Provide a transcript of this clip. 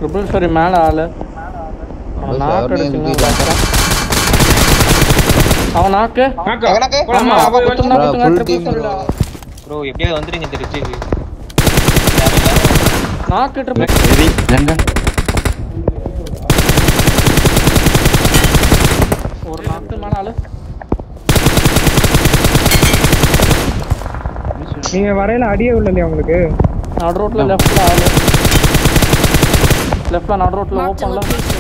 Triple சரி மேல ஆளு அவன் நாக்கு அடிச்சுங்க அவன் நாக்கு நாக்கா? எவனுக்கு? போலாமா? ஆமா, போய் குத்துனா வந்து- குத்துங்க, full triple team சரிடா. ப்ரோ எப்படியாவது வந்துருங்க இந்த ரிட்ஜுக்கு நாக்கு ட்ரிபிள் சரி எங்க ஒரு நாக்கு மேல ஆளு நீங்க வரையில அடியே உள்ள இல்லையா உங்களுக்கு நடு ரோட்ல லெஃப்ட்ல ஆளு லெஃப்ட்ல நடு ரோட்ல Marked a ஓப்பன்ல location.